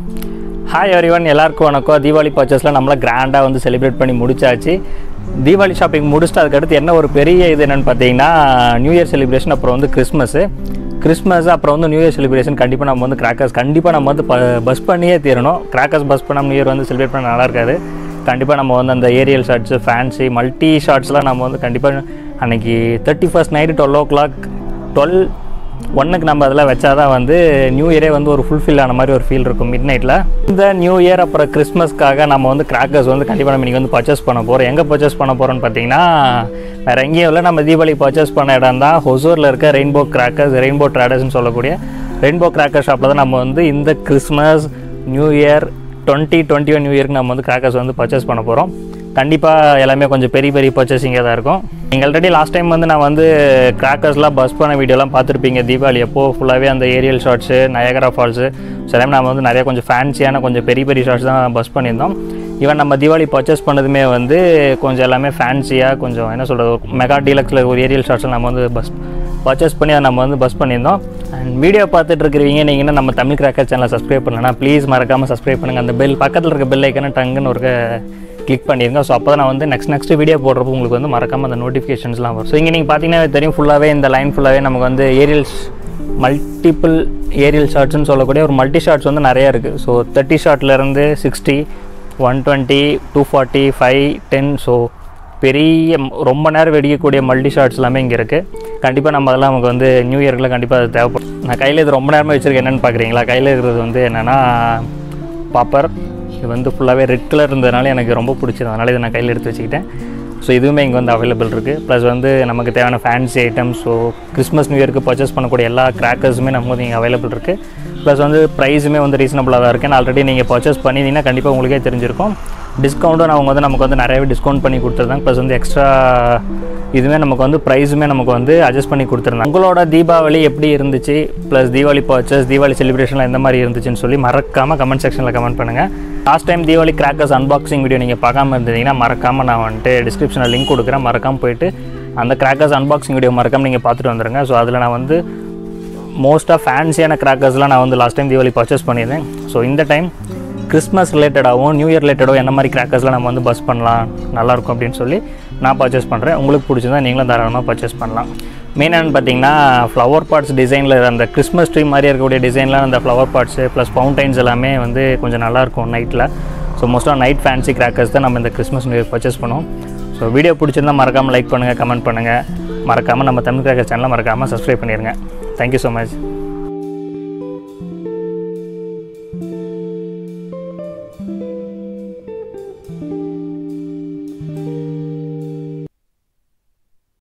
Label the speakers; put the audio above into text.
Speaker 1: hi everyone எல்லாருக்கும் வணக்கம் தீபாவளி பர்ச்சேஸில் நம்மள கிராண்டாக வந்து செலிப்ரேட் பண்ணி முடிச்சாச்சு தீபாவளி ஷாப்பிங் முடிச்சுட்டு அதுக்கடுத்து என்ன ஒரு பெரிய இது என்னென்னு பார்த்தீங்கன்னா நியூ இயர் செலிப்ரேஷன் அப்புறம் வந்து கிறிஸ்மஸ்ஸு கிறிஸ்மஸ் அப்புறம் வந்து நியூ இயர் செலிப்ரேஷன் கண்டிப்பாக நம்ம வந்து கிராக்கர்ஸ் கண்டிப்பாக நம்ம வந்து பஸ் பண்ணியே தீரணும் கிராக்கர்ஸ் பஸ் பண்ணாம நியூ இயர் வந்து செலிப்ரேட் பண்ண நல்லா இருக்காது கண்டிப்பாக நம்ம வந்து அந்த ஏரியல் ஷார்ட்ஸு ஃபேன்சி மல்டி ஷார்ட்ஸ்லாம் நம்ம வந்து கண்டிப்பாக அன்றைக்கி thirty first night twelve o'clock twelve ஒன்றுக்கு நம்ம அதெல்லாம் வச்சா தான் வந்து நியூ இயரே வந்து ஒரு ஃபுல்ஃபில் ஆன மாதிரி ஒரு ஃபீல் இருக்கும் மிட் நைட்டில் இந்த நியூ இயர் அப்புறம் கிறிஸ்மஸ்க்காக நம்ம வந்து கிராக்கர்ஸ் வந்து கண்டிப்பாக நம்ம இன்றைக்கி வந்து பர்ச்சேஸ் பண்ண போகிறோம் எங்கே பர்ச்சேஸ் பண்ண போகிறோம்னு பார்த்தீங்கன்னா வேறு எங்கேயும் இல்லை நம்ம தீபாவளி பர்ச்சேஸ் பண்ண இடம் தான் ஹொசூரில் இருக்க ரெயின்போ கிராக்கர்ஸ் ரெயின்போ ட்ராடர்ஸ்னு சொல்லக்கூடிய ரெயின்போ கிராக்கர் ஷாப்பில் தான் நம்ம வந்து இந்த Christmas new year twenty twenty one new இயர்க்கு நம்ம வந்து கிராக்கர்ஸ் வந்து பர்ச்சேஸ் பண்ண போகிறோம் கண்டிப்பாக எல்லாமே கொஞ்சம் பெரிய பெரிய பர்ச்சேசிங்காக தான் இருக்கும் நீங்கள் ஆல்ரெடி லாஸ்ட் டைம் வந்து நான் வந்து கிராக்கர்ஸ்லாம் பஸ் பண்ண வீடியோலாம் பார்த்துருப்பீங்க தீபாவளி அப்போ ஃபுல்லாகவே அந்த ஏரியல் ஷார்ட்ஸு நயகரா ஃபால்ஸு சில டைம் நம்ம வந்து நிறைய கொஞ்சம் ஃபேன்சியான கொஞ்சம் பெரிய பெரிய ஷார்ட்ஸ் தான் பஸ் பண்ணியிருந்தோம் ஈவன் நம்ம தீபாவளி பர்ச்சேஸ் பண்ணதுமே வந்து கொஞ்சம் எல்லாமே ஃபேன்சியாக கொஞ்சம் என்ன சொல்கிறது மெகா டீலக்ஸில் ஒரு ஏரியல் ஷார்ட்ஸில் நம்ம வந்து பஸ் பர்ச்சேஸ் பண்ணி அதை நம்ம வந்து பஸ் பண்ணியிருந்தோம் அண்ட் வீடியோ பார்த்துட்டு இருக்கிறவங்க நீங்கள் இன்னும் நம்ம தமிழ் கிராக்கர் சேனலை சப்ஸ்கிரைப் பண்ணலன்னா ப்ளீஸ் மறக்காமல் சப்ஸ்கிரைப் பண்ணுங்கள் அந்த பெல் பக்கத்தில் இருக்க பெல் ஐக்கனை டங்குன்னு ஒரு கிளிக் பண்ணிடுங்க ஸோ அப்போ தான் நான் வந்து நெக்ஸ்ட் நெக்ஸ்ட் வீடியோ போடுறப்போ உங்களுக்கு வந்து மறக்காமல் அந்த நோட்டிஃபிகேஷன்ஸ்லாம் வரும் ஸோ இங்கே நீங்கள் பார்த்தீங்கன்னா தெரியும் ஃபுல்லாகவே இந்த லைன் ஃபுல்லாகவே நமக்கு வந்து ஏரியல்ஸ் மல்டிபிள் ஏரியல் ஷார்ட்ஸ்னு சொல்லக்கூடிய ஒரு மல்டி ஷார்ட்ஸ் வந்து நிறையா இருக்குது ஸோ தேர்ட்டி ஷார்ட்லேருந்து sixty one twenty two forty five ten so பெரிய ரொம்ப நேரம் வெடிக்கக்கூடிய மல்டி ஷார்ட்ஸ் எல்லாமே இங்கே இருக்குது கண்டிப்பாக நம்ம அதெல்லாம் நமக்கு வந்து நியூ இயர்க்கில் கண்டிப்பாக அது தேவைப்படும் நான் கையில் இது ரொம்ப நேரமாக வச்சுருக்கேன் என்னென்னு பார்க்குறீங்களா கையில் இருக்கிறது வந்து என்னென்னா பாப்பர் இது வந்து ஃபுல்லாகவே ரெட் கலர் இருந்ததுனால எனக்கு ரொம்ப பிடிச்சது அதனால் இதை நான் கையில் எடுத்து வச்சுக்கிட்டேன் ஸோ இதுவுமே இங்கே வந்து அவைலபிள் இருக்குது ப்ளஸ் வந்து நமக்கு தேவையான fancy items so Christmas new இயருக்கு பர்ச்சேஸ் பண்ணக்கூடிய எல்லா கிராக்கர்ஸுமே நமக்கு வந்து இங்கே அவைலபிள் இருக்குது ப்ளஸ் வந்து ப்ரைஸுமே வந்து ரீசனபுளாக தான் இருக்குது ஆல்ரெடி நீங்கள் பர்ச்சேஸ் பண்ணியிருந்தீங்கன்னா கண்டிப்பாக உங்களுக்கே தெரிஞ்சிருக்கும் டிஸ்கவுண்ட்டும் அவங்க வந்து நமக்கு வந்து நிறையவே டிஸ்கவுண்ட் பண்ணி கொடுத்துருந்தாங்க ப்ளஸ் வந்து எக்ஸ்ட்ரா இதுவுமே நமக்கு வந்து ப்ரைஸுமே நமக்கு வந்து அட்ஜஸ்ட் பண்ணி கொடுத்துருந்தாங்க உங்களோட தீபாவளி எப்படி இருந்துச்சு ப்ளஸ் தீபாவளி பர்ச்சேஸ் தீபாவளி செலிப்ரேஷன்லாம் எந்த மாதிரி இருந்துச்சுன்னு சொல்லி மறக்காமல் கமெண்ட் செக்ஷனில் கமெண்ட் பண்ணுங்கள் last time Deepavali crackers unboxing video நீங்கள் பார்க்காம இருந்தீங்கன்னா மறக்காமல் நான் வந்துட்டு டிஸ்கிரிப்ஷனில் லிங்க் கொடுக்குறேன் மறக்காமல் போயிட்டு அந்த கிராக்கர்ஸ் அன்பாக்சிங் வீடியோ மறக்காமல் நீங்கள் பார்த்துட்டு வந்துடுங்க ஸோ அதில் நான் வந்து மோஸ்ட்டாக ஃபேன்சியான கிராக்கர்ஸ்லாம் நான் வந்து லாஸ்ட் டைம் தீபாவளி பர்ச்சேஸ் பண்ணியிருந்தேன் ஸோ இந்த டைம் கிறிஸ்மஸ் ரிலேட்டடாகவும் நியூ இயர் ரிலேட்டடாகவும் என்ன மாதிரி கிராக்கர்ஸ்லாம் நம்ம வந்து பஸ் பண்ணலாம் நல்லாயிருக்கும் அப்படின்னு சொல்லி நான் பர்ச்சேஸ் பண்ணுறேன் உங்களுக்கு பிடிச்சிருந்தா நீங்களும் தாராளமாக பர்ச்சேஸ் பண்ணலாம் மெயின் என்னென்னு பார்த்தீங்கன்னா ஃப்ளவர் பாட்ஸ் டிசைனில் அந்த கிறிஸ்மஸ் ட்ரீ மாதிரி இருக்கக்கூடிய டிசைனில் அந்த ஃப்ளவர் பாட்ஸு ப்ளஸ் ஃபவுண்டைன்ஸ் எல்லாமே வந்து கொஞ்சம் நல்லாயிருக்கும் நைட்டில் ஸோ மோஸ்ட்டாக நைட் ஃபேன்சி கிராக்கர்ஸ் தான் நம்ம இந்த கிறிஸ்மஸ் நியூ இயர் பர்ச்சேஸ் பண்ணுவோம் ஸோ வீடியோ பிடிச்சிருந்தா மறக்காமல் லைக் பண்ணுங்கள் கமெண்ட் பண்ணுங்கள் மறக்காமல் நம்ம தமிழ் கிராக்கர் சேனலை மறக்காமல் சப்ஸ்கிரைப் பண்ணிடுங்க தேங்க்யூ ஸோ மச்